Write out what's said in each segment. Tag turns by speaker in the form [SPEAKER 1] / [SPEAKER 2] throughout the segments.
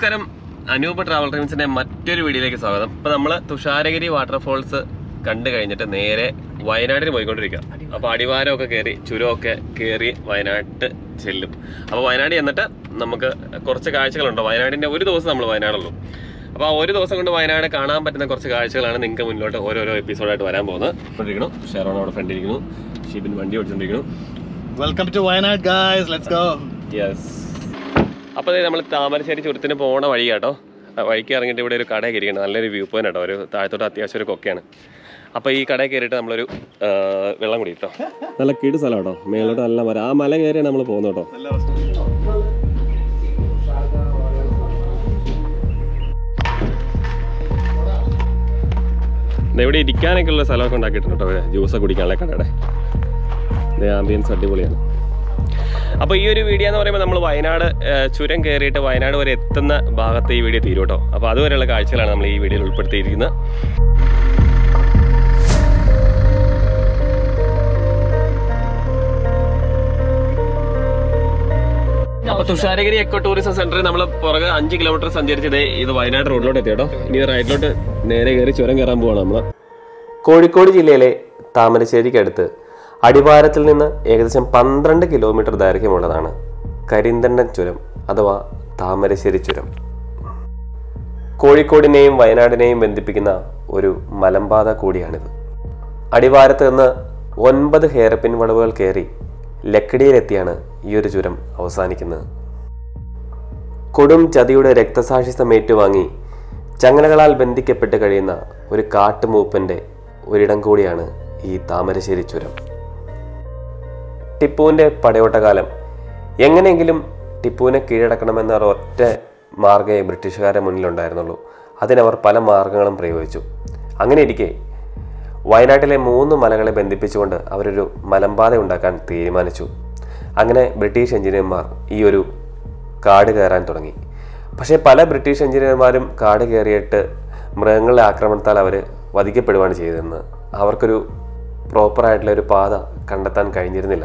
[SPEAKER 1] നമസ്കാരം അനൂപ് ട്രാവൽ ഡ്രീംസിന്റെ മറ്റൊരു വീഡിയോയിലേക്ക് സ്വാഗതം ഇപ്പൊ നമ്മള് തുഷാരഗിരി വാട്ടർഫോൾസ് കണ്ടു കഴിഞ്ഞിട്ട് നേരെ വയനാട്ടിന് പോയിക്കൊണ്ടിരിക്കുക അപ്പൊ അടിവാരമൊക്കെ കയറി ചുരമൊക്കെ കയറി വയനാട്ട് ചെല്ലും അപ്പൊ വയനാട് ചെന്നിട്ട് നമുക്ക് കുറച്ച് കാഴ്ചകളുണ്ട് വയനാടിന്റെ ഒരു ദിവസം നമ്മൾ വയനാടുള്ളൂ അപ്പൊ ആ ഒരു ദിവസം കൊണ്ട് വയനാട് കാണാൻ പറ്റുന്ന കുറച്ച് കാഴ്ചകളാണ് നിങ്ങൾക്ക് മുന്നോട്ട് ഓരോരോ എപ്പിസോഡായിട്ട് വരാൻ പോകുന്നത് ഇരിക്കുന്നു ഷെറോൺ അവിടെ ഫ്രണ്ട് ഇരിക്കുന്നു ഷീബിൻ വണ്ടി ഓടിച്ചോണ്ടിരിക്കുന്നു
[SPEAKER 2] welcome to Wayanad guys let's go
[SPEAKER 1] yes അപ്പോൾ നമ്മൾ താമരശ്ശേരി ചുരത്തിന് പോണ വഴി കേട്ടോ ആ വഴിക്ക് ഇറങ്ങിയിട്ട് ഇവിടെ ഒരു കട കയറിയിട്ടുണ്ട് നല്ലൊരു വ്യൂ പോയിന്റ് കേട്ടോ ഒരു താഴത്തോട്ട് അത്യാവശ്യം ഒരു കൊക്കയാണ് അപ്പോൾ ഈ കടയിൽ കയറിയിട്ട് നമ്മളൊരു ആ, വെള്ളം കുടി കേട്ടോ നല്ല കിടു സ്ഥലം കേട്ടോ മേലോട്ട് നല്ല മരം ആ മല കയറിയാണ് നമ്മൾ പോകുന്നത് കേട്ടോ ദേ ഇവിടെ ഇരിക്കാനൊക്കെ ഉള്ള സ്ഥലമൊക്കെ ഉണ്ടാക്കിയിട്ടുണ്ട് കേട്ടോ ജ്യൂസൊക്കെ കുടിക്കാനുള്ള കടയുടെ ആംബിയൻസ് അടിപൊളിയാണ് അപ്പോൾ ഈ ഒരു വീഡിയോ എന്ന് പറയുമ്പോൾ നമ്മൾ വയനാട് ആ, ചുരം കയറിയിട്ട് വയനാട് വരെ എത്തുന്ന ഭാഗത്ത് ഈ വീഡിയോ തീരും കേട്ടോ അപ്പോൾ അതുവരെയുള്ള കാഴ്ചകളാണ് നമ്മൾ ഈ വീഡിയോയിൽ ഉൾപ്പെടുത്തിയിരിക്കുന്നത് അപ്പൊ തുഷാരഗിരി എക്കോ ടൂറിസം സെന്ററിൽ നമ്മൾ പുറകെ അഞ്ച് കിലോമീറ്റർ സഞ്ചരിച്ചത് ഇത് വയനാട് റോഡിലോട്ട് എത്തി കേട്ടോ ഇനി റൈറ്റിലോട്ട് നേരെ കയറി ചുരം കയറാൻ പോവാണ് നമ്മൾ കോഴിക്കോട് ജില്ലയിലെ താമരശ്ശേരിക്കടുത്ത് അടിവാരത്തിൽ നിന്ന് ഏകദേശം പന്ത്രണ്ട് കിലോമീറ്റർ ദൈർഘ്യമുള്ളതാണ് കരിന്തണ്ടൻ ചുരം അഥവാ താമരശ്ശേരി ചുരം കോഴിക്കോടിനെയും വയനാടിനെയും ബന്ധിപ്പിക്കുന്ന ഒരു മലമ്പാത കൂടിയാണിത് അടിവാരത്ത് നിന്ന് ഒൻപത് ഹെയർപിൻ വളവുകൾ കയറി ലക്കിടിയിലെത്തിയാണ് ഈ ഒരു ചുരം അവസാനിക്കുന്നത് കൊടും ചതിയുടെ രക്തസാക്ഷിത്വം ഏറ്റുവാങ്ങി ചങ്ങലകളാൽ ബന്ധിക്കപ്പെട്ട് കഴിയുന്ന ഒരു കാട്ടുമൂപ്പന്റെ ഒരിടം കൂടിയാണ് ഈ താമരശ്ശേരി ചുരം ടിപ്പുവിൻ്റെ പടയോട്ടകാലം എങ്ങനെയെങ്കിലും ടിപ്പുവിനെ കീഴടക്കണമെന്ന ഒരൊറ്റ മാർഗ്ഗമേ ബ്രിട്ടീഷുകാരുടെ മുന്നിലുണ്ടായിരുന്നുള്ളൂ അതിനവർ പല മാർഗങ്ങളും പ്രയോഗിച്ചു അങ്ങനെ ഇരിക്കെ വയനാട്ടിലെ മൂന്ന് മലകളെ ബന്ധിപ്പിച്ചുകൊണ്ട് അവരൊരു മലമ്പാത ഉണ്ടാക്കാൻ തീരുമാനിച്ചു അങ്ങനെ ബ്രിട്ടീഷ് എഞ്ചിനീയർമാർ ഈ ഒരു കാട് കയറാൻ തുടങ്ങി പക്ഷേ പല ബ്രിട്ടീഷ് എഞ്ചിനീയർമാരും കാട് കയറിയിട്ട് മൃഗങ്ങളുടെ ആക്രമണത്താൽ അവർ വധിക്കപ്പെടുകയാണ് ചെയ്തിരുന്നത് അവർക്കൊരു പ്രോപ്പറായിട്ടുള്ള ഒരു പാത കണ്ടെത്താൻ കഴിഞ്ഞിരുന്നില്ല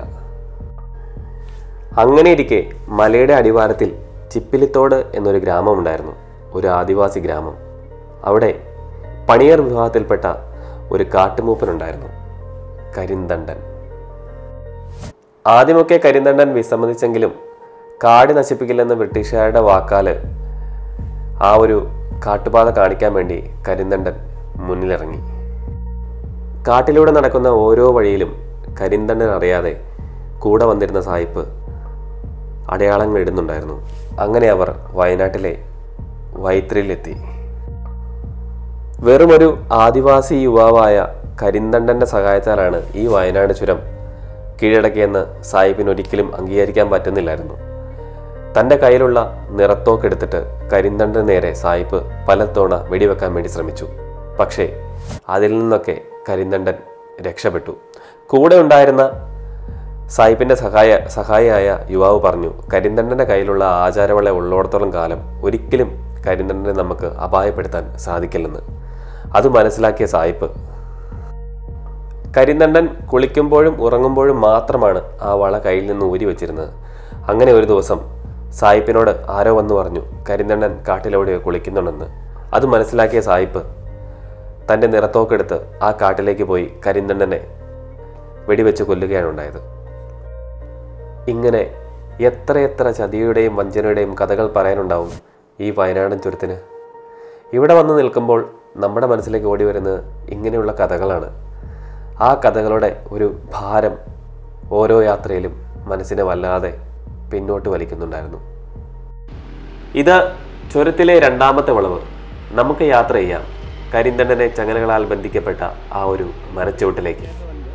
[SPEAKER 1] അങ്ങനെ ഇരിക്കെ മലയുടെ അടിവാരത്തിൽ ചിപ്പിലിത്തോട് എന്നൊരു ഗ്രാമമുണ്ടായിരുന്നു ഒരു ആദിവാസി ഗ്രാമം അവിടെ പണിയർ വിഭാഗത്തിൽപ്പെട്ട ഒരു കാട്ടുമൂപ്പനുണ്ടായിരുന്നു കരിന്തണ്ടൻ ആദ്യമൊക്കെ കരിന്തണ്ടൻ വിസമ്മതിച്ചെങ്കിലും കാട് നശിപ്പിക്കില്ലെന്ന് ബ്രിട്ടീഷുകാരുടെ വാക്കാല് ആ ഒരു കാട്ടുപാത കാണിക്കാൻ വേണ്ടി കരിന്തണ്ടൻ മുന്നിലിറങ്ങി കാട്ടിലൂടെ നടക്കുന്ന ഓരോ വഴിയിലും കരിന്തണ്ടൻ അറിയാതെ കൂടെ വന്നിരുന്ന സായിപ്പ് അടയാളങ്ങൾ ഇടുന്നുണ്ടായിരുന്നു അങ്ങനെ അവർ വയനാട്ടിലെ വൈത്രിയിലെത്തി വെറുമൊരു ആദിവാസി യുവാവായ കരിന്തണ്ടന്റെ സഹായത്താലാണ് ഈ വയനാട് ചുരം കീഴടക്കിയെന്ന് സാഹിബിന് ഒരിക്കലും അംഗീകരിക്കാൻ പറ്റുന്നില്ലായിരുന്നു തൻ്റെ കയ്യിലുള്ള നിറത്തോക്കെടുത്തിട്ട് കരിന്തണ്ടന് നേരെ സായിപ്പ് പലതവണ വെടിവെക്കാൻ വേണ്ടി ശ്രമിച്ചു പക്ഷേ അതിൽ നിന്നൊക്കെ കരിന്തണ്ടൻ രക്ഷപ്പെട്ടു കൂടെ ഉണ്ടായിരുന്ന സായിപ്പിന്റെ സഹായ സഹായിയായ യുവാവ് പറഞ്ഞു കരിന്തണ്ടന്റെ കയ്യിലുള്ള ആചാരവള ഉള്ളോടത്തോളം കാലം ഒരിക്കലും കരിന്തണ്ടനെ നമുക്ക് അപായപ്പെടുത്താൻ സാധിക്കില്ലെന്ന് അത് മനസ്സിലാക്കിയ സായിപ്പ് കരിന്തണ്ടൻ കുളിക്കുമ്പോഴും ഉറങ്ങുമ്പോഴും മാത്രമാണ് ആ വള കയ്യിൽ നിന്ന് ഊരി വെച്ചിരുന്നത് അങ്ങനെ ഒരു ദിവസം സായിപ്പിനോട് ആരോ വന്നു പറഞ്ഞു കരിന്തണ്ടൻ കാട്ടിലെവിടെയോ കുളിക്കുന്നുണ്ടെന്ന് അത് മനസ്സിലാക്കിയ സായിപ്പ് തൻ്റെ നിറത്തോക്കെടുത്ത് ആ കാട്ടിലേക്ക് പോയി കരിന്തണ്ടനെ വെടിവെച്ച് കൊല്ലുകയാണ് ഉണ്ടായത് ഇങ്ങനെ എത്രയെത്ര ചതിയുടെയും വഞ്ചനയുടെയും കഥകൾ പറയാനുണ്ടാവും ഈ വയനാടൻ ചുരത്തിന് ഇവിടെ വന്ന് നിൽക്കുമ്പോൾ നമ്മുടെ മനസ്സിലേക്ക് ഓടി വരുന്നത് ഇങ്ങനെയുള്ള കഥകളാണ് ആ കഥകളുടെ ഒരു ഭാരം ഓരോ യാത്രയിലും മനസ്സിനെ വല്ലാതെ പിന്നോട്ട് വലിക്കുന്നുണ്ടായിരുന്നു ഇത് ചുരത്തിലെ രണ്ടാമത്തെ വളവ് നമുക്ക് യാത്ര ചെയ്യാം കരിന്തണ്ടനെ ചങ്ങലകളാൽ ബന്ധിക്കപ്പെട്ട ആ ഒരു മരച്ചുവട്ടിലേക്ക്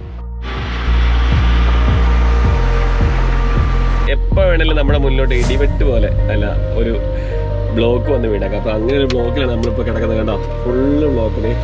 [SPEAKER 1] എപ്പോ വേണേലും നമ്മുടെ മുന്നിലോട്ട് ഇടിവെട്ട് പോലെ അല്ല ഒരു ബ്ലോക്ക് വന്ന് വീണേക്കാം അപ്പൊ അങ്ങനെ ഒരു ബ്ലോക്കിലാണ് നമ്മളിപ്പോ കിടക്കുന്നത് കണ്ടോ ഫുള്ള് ബ്ലോക്കില്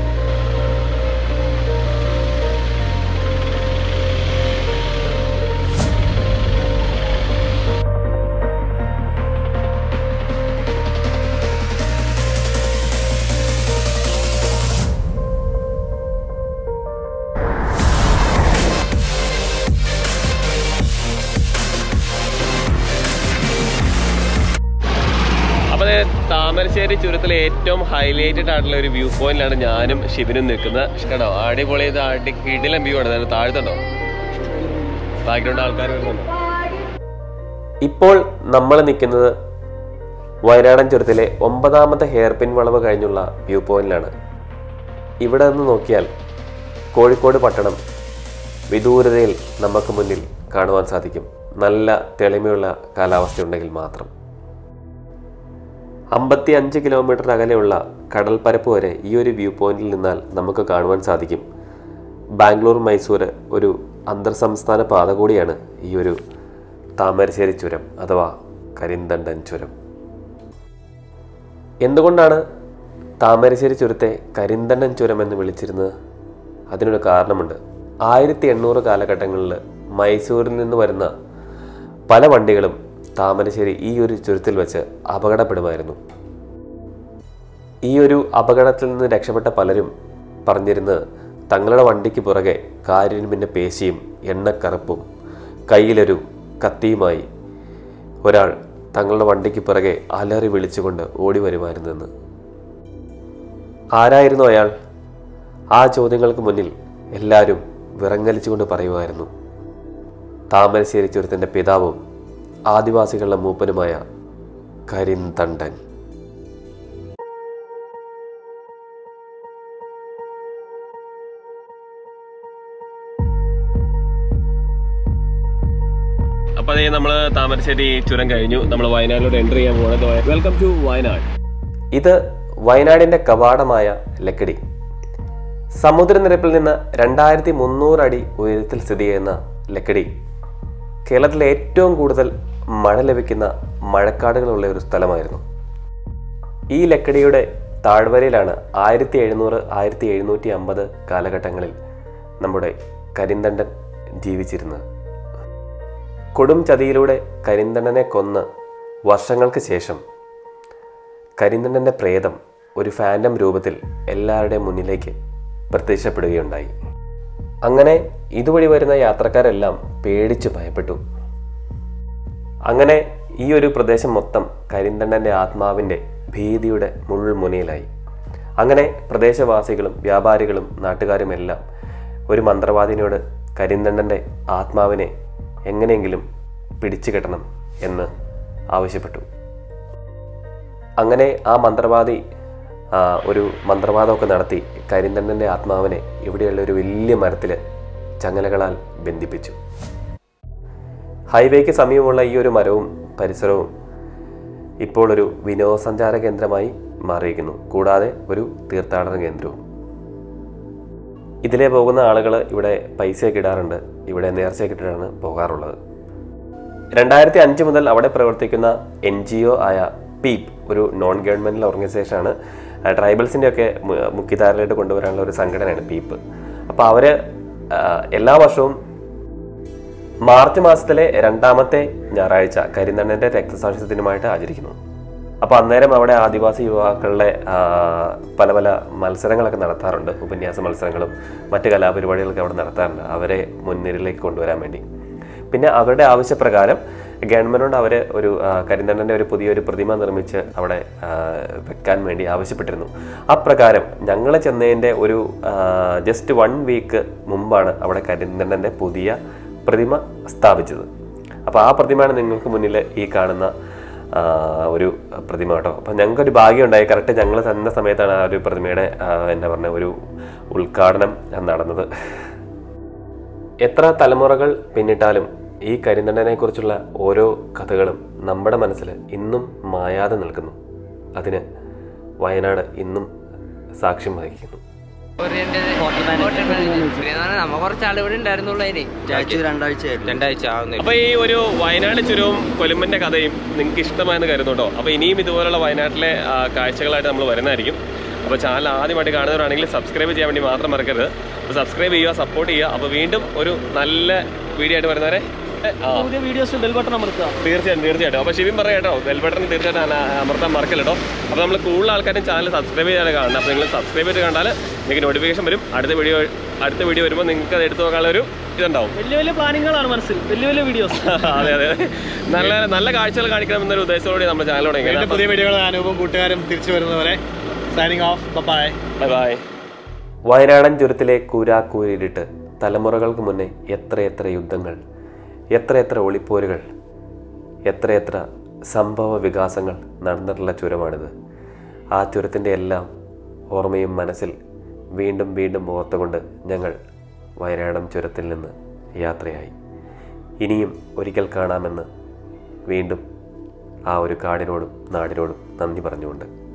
[SPEAKER 1] അപ്പൊ ദേ താമര താമരശ്ശേരി ചുരത്തിലെ ഏറ്റവും ഹൈലൈറ്റഡ് ആയിട്ടുള്ള ഒരു വ്യൂ പോയിന്റിലാണ് ഞാനും ഷിബിനും നിൽക്കുന്നത് കേട്ടോ അടിപൊളി ഇത് അടി കിടിലം വ്യൂ ആണ് അതിന് താഴ്ത്തുണ്ടോ ബാക്ക്ഗ്രൗണ്ട് ആൾക്കാർ വരുന്നുണ്ട് ഇപ്പോൾ നമ്മൾ നിൽക്കുന്നത് വയനാടൻ ചുരത്തിലെ ഒമ്പതാമത്തെ ഹെയർ പിൻ വളവ് കഴിഞ്ഞുള്ള വ്യൂ പോയിന്റിലാണ് ഇവിടെ നിന്ന് നോക്കിയാൽ കോഴിക്കോട് പട്ടണം വിദൂരതയിൽ നമുക്ക് മുന്നിൽ കാണുവാൻ സാധിക്കും നല്ല തെളിമയുള്ള കാലാവസ്ഥയുണ്ടെങ്കിൽ മാത്രം അമ്പത്തി അഞ്ച് കിലോമീറ്റർ അകലെയുള്ള കടൽപ്പരപ്പ് വരെ ഈ ഒരു വ്യൂ പോയിന്റിൽ നിന്നാൽ നമുക്ക് കാണുവാൻ സാധിക്കും ബാംഗ്ലൂർ മൈസൂർ ഒരു അന്തർ സംസ്ഥാന പാത കൂടിയാണ് ഈ ഒരു താമരശ്ശേരി ചുരം അഥവാ കരിന്തണ്ടൻ ചുരം എന്തുകൊണ്ടാണ് താമരശ്ശേരി ചുരത്തെ കരിന്തണ്ടൻ ചുരം എന്ന് വിളിച്ചിരുന്നത് അതിനൊരു കാരണമുണ്ട് ആയിരത്തി എണ്ണൂറ് കാലഘട്ടങ്ങളിൽ മൈസൂരിൽ നിന്ന് വരുന്ന പല വണ്ടികളും താമരശ്ശേരി ഈ ഒരു ചുരത്തിൽ വെച്ച് അപകടപ്പെടുമായിരുന്നു ഈ ഒരു അപകടത്തിൽ നിന്ന് രക്ഷപ്പെട്ട പലരും പറഞ്ഞിരുന്നത് തങ്ങളുടെ വണ്ടിക്ക് പുറകെ കാരിരുമ്പിൻ്റെ പേശിയും എണ്ണക്കറുപ്പും കയ്യിലൊരു കത്തിയുമായി ഒരാൾ തങ്ങളുടെ വണ്ടിക്ക് പിറകെ അലറി വിളിച്ചുകൊണ്ട് ഓടി വരുമായിരുന്നെന്ന് ആരായിരുന്നു അയാൾ ആ ചോദ്യങ്ങൾക്ക് മുന്നിൽ എല്ലാവരും വിറങ്ങലിച്ചുകൊണ്ട് പറയുമായിരുന്നു താമരശ്ശേരി ചുരത്തിൻ്റെ പിതാവും ആദിവാസികളുടെ മൂപ്പനുമായ കരിന്തണ്ടൻ അപ്പൊ അതേ നമ്മള് താമരശ്ശേരി ചുരം കഴിഞ്ഞു നമ്മൾ വയനാട്ടിലോട്ട് എൻ്റർ ചെയ്യാൻ പോകുന്നത് വെൽക്കം ടു വയനാട് ഇത് വയനാടിന്റെ കവാടമായ ലക്കിടി സമുദ്രനിരപ്പിൽ നിന്ന് രണ്ടായിരത്തി മുന്നൂറ് അടി ഉയരത്തിൽ സ്ഥിതി ചെയ്യുന്ന ലക്കിടി കേരളത്തിലെ ഏറ്റവും കൂടുതൽ മഴ ലഭിക്കുന്ന മഴക്കാടുകളുള്ള ഒരു സ്ഥലമായിരുന്നു ഈ ലക്കിടിയുടെ താഴ്വരയിലാണ് ആയിരത്തി എഴുന്നൂറ് ആയിരത്തി എഴുന്നൂറ്റി അമ്പത് കാലഘട്ടങ്ങളിൽ നമ്മുടെ കരിന്തണ്ടൻ ജീവിച്ചിരുന്നത് കൊടും ചതിയിലൂടെ കരിന്തണ്ടനെ കൊന്ന് വർഷങ്ങൾക്ക് ശേഷം കരിന്തണ്ടൻ്റെ പ്രേതം ഒരു ഫാൻറ്റം രൂപത്തിൽ എല്ലാവരുടെയും മുന്നിലേക്ക് പ്രത്യക്ഷപ്പെടുകയുണ്ടായി അങ്ങനെ ഇതുവഴി വരുന്ന യാത്രക്കാരെല്ലാം പേടിച്ചു ഭയപ്പെട്ടു അങ്ങനെ ഈ ഒരു പ്രദേശം മൊത്തം കരിന്തണ്ടൻ്റെ ആത്മാവിൻ്റെ ഭീതിയുടെ മുൾമുനയിലായി അങ്ങനെ പ്രദേശവാസികളും വ്യാപാരികളും നാട്ടുകാരുമെല്ലാം ഒരു മന്ത്രവാദിനോട് കരിന്തണ്ടൻ്റെ ആത്മാവിനെ എങ്ങനെയെങ്കിലും പിടിച്ചു കെട്ടണം എന്ന് ആവശ്യപ്പെട്ടു അങ്ങനെ ആ മന്ത്രവാദി ആ, ഒരു മന്ത്രവാദമൊക്കെ നടത്തി കരിന്തണ്ടൻ്റെ ആത്മാവിനെ ഇവിടെയുള്ള ഒരു വലിയ മരത്തിൽ ചങ്ങലകളാൽ ബന്ധിപ്പിച്ചു ഹൈവേക്ക് സമീപമുള്ള ഈ ഒരു മരവും പരിസരവും ഇപ്പോൾ ഒരു വിനോദസഞ്ചാര കേന്ദ്രമായി മാറിയിരിക്കുന്നു കൂടാതെ ഒരു തീർത്ഥാടന കേന്ദ്രവും ഇതിലെ പോകുന്ന ആളുകൾ ഇവിടെ പൈസയൊക്കെ ഇടാറുണ്ട് ഇവിടെ നേർച്ചയൊക്കെ ഇട്ടിട്ടാണ് പോകാറുള്ളത് രണ്ടായിരത്തി അഞ്ച് മുതൽ അവിടെ പ്രവർത്തിക്കുന്ന എൻ ജി ഒ ആയ പീപ്പ് ഒരു നോൺ ഗവൺമെൻറ്റൽ ഓർഗനൈസേഷനാണ് ട്രൈബൽസിൻ്റെ ഒക്കെ മു- മുഖ്യധാരയിലോട്ട് കൊണ്ടുവരാനുള്ള ഒരു സംഘടനയാണ് പീപ്പ് അപ്പോൾ അവർ എല്ലാ വർഷവും മാർച്ച് മാസത്തിലെ രണ്ടാമത്തെ ഞായറാഴ്ച കരിന്തണ്ണൻ്റെ രക്തസാക്ഷി ദിനമായിട്ട് ആചരിക്കുന്നു അപ്പോൾ അന്നേരം അവിടെ ആദിവാസി യുവാക്കളുടെ ആ, പല പല മത്സരങ്ങളൊക്കെ നടത്താറുണ്ട് ഉപന്യാസ മത്സരങ്ങളും മറ്റ് കലാപരിപാടികളൊക്കെ അവിടെ നടത്താറുണ്ട് അവരെ മുൻനിരയിലേക്ക് കൊണ്ടുവരാൻ വേണ്ടി പിന്നെ അവരുടെ ആവശ്യപ്രകാരം ഗവൺമെൻറ്റിനോട് അവർ ഒരു ആ, കരിന്തണ്ണൻ്റെ ഒരു പുതിയൊരു പ്രതിമ നിർമ്മിച്ച് അവിടെ ആ, വെക്കാൻ വേണ്ടി ആവശ്യപ്പെട്ടിരുന്നു അപ്രകാരം ഞങ്ങൾ ചെന്നതിൻ്റെ ഒരു ജസ്റ്റ് വൺ വീക്ക് മുമ്പാണ് അവിടെ കരിന്തണ്ണൻ്റെ പുതിയ പ്രതിമ സ്ഥാപിച്ചത് അപ്പോൾ ആ പ്രതിമയാണ് നിങ്ങൾക്ക് മുന്നിൽ ഈ കാണുന്ന ആ, ഒരു പ്രതിമ കേട്ടോ അപ്പം ഞങ്ങൾക്കൊരു ഭാഗ്യം ഉണ്ടായി കറക്റ്റ് ഞങ്ങൾ തന്ന സമയത്താണ് ആ ഒരു പ്രതിമയുടെ ആ, എന്താ പറയുക ഒരു ഉദ്ഘാടനം നടന്നത് എത്ര തലമുറകൾ പിന്നിട്ടാലും ഈ കരിന്തണ്ടനെ കുറിച്ചുള്ള ഓരോ കഥകളും നമ്മുടെ മനസ്സിൽ ഇന്നും മായാതെ നിൽക്കുന്നു അതിന് വയനാട് ഇന്നും സാക്ഷ്യം വഹിക്കുന്നു
[SPEAKER 3] നമ്മ കുറച്ച് ആൾ ഇവിടെ ഉണ്ടായിരുന്നുള്ളൂ അതിന് രണ്ടാഴ്ച ആവുന്നില്ല
[SPEAKER 1] അപ്പൊ ഈ ഒരു വയനാട് ചുരവും കൊലുമ്പന്റെ കഥയും നിങ്ങൾക്ക് ഇഷ്ടമായെന്ന് കരുതുന്നുണ്ടോ അപ്പൊ ഇനിയും ഇതുപോലുള്ള വയനാട്ടിലെ ആ, കാഴ്ചകളായിട്ട് നമ്മൾ വരുന്നതായിരിക്കും അപ്പോൾ ചാനൽ ആദ്യമായിട്ട് കാണുന്നവരാണെങ്കിൽ സബ്സ്ക്രൈബ് ചെയ്യാൻ വേണ്ടി മാത്രം മറക്കരുത് അപ്പോൾ സബ്സ്ക്രൈബ് ചെയ്യുക സപ്പോർട്ട് ചെയ്യുക അപ്പോൾ വീണ്ടും ഒരു നല്ല വീഡിയോ ആയിട്ട് വരുന്നവരെ
[SPEAKER 4] പുതിയ വീഡിയോസ് ബെൽ ബട്ടൺ അമർത്തുക
[SPEAKER 1] തീർച്ചയായിട്ടും തീർച്ചയായിട്ടും അപ്പോൾ ഷിവിൻ പറയാം കേട്ടോ ബെൽ ബട്ടൺ തീർച്ചയായിട്ടും അന- അമർത്താൻ മറക്കല്ല കേട്ടോ അപ്പോൾ നമ്മൾ കൂടുതൽ ആൾക്കാരും ചാനൽ സബ്സ്ക്രൈബ് ചെയ്യാതെ കാണണം അപ്പോൾ നിങ്ങൾ സബ്സ്ക്രൈബ് ചെയ്ത് കണ്ടാൽ നിങ്ങൾക്ക് നോട്ടിഫിക്കേഷൻ വരും അടുത്ത വീഡിയോ അടുത്ത വീഡിയോ വരുമ്പോൾ നിങ്ങൾക്ക് അത് എടുത്തു നോക്കാനുള്ള ഒരു ഇതുണ്ടാവും
[SPEAKER 4] വലിയ വലിയ പ്ലാനിങ്ങുകളാണ് മനസ്സിൽ വലിയ വലിയ വീഡിയോസ്
[SPEAKER 1] അതെ അതെ അതെ. നല്ല നല്ല കാഴ്ചകൾ കാണിക്കണം എന്നൊരു ഉദ്ദേശത്തോടെ നമ്മുടെ ചാനൽ
[SPEAKER 2] വീണ്ടും
[SPEAKER 1] തുടങ്ങിയത്
[SPEAKER 2] പുതിയ വീഡിയോകൾ അനൂപും കൂട്ടുകാരും തിരിച്ചു വരുന്നവരെ signing off bye
[SPEAKER 1] bye bye വയനാടൻ ചുരത്തിലെ കൂരാക്കൂരിട്ട് തലമുറകൾക്ക് മുന്നേ എത്രയെത്ര യുദ്ധങ്ങൾ എത്രയെത്ര ഒളിപ്പോരുകൾ എത്രയെത്ര സംഭവ വികാസങ്ങൾ നടന്നിട്ടുള്ള ചുരമാണിത് ആ ചുരത്തിൻ്റെ എല്ലാം ഓർമ്മയും മനസ്സിൽ വീണ്ടും വീണ്ടും ഓർത്തുകൊണ്ട് ഞങ്ങൾ വയനാടൻ ചുരത്തിൽ നിന്ന് യാത്രയായി ഇനിയും ഒരിക്കൽ കാണാമെന്ന് വീണ്ടും ആ ഒരു കാടിനോടും നാടിനോടും നന്ദി പറഞ്ഞുകൊണ്ട്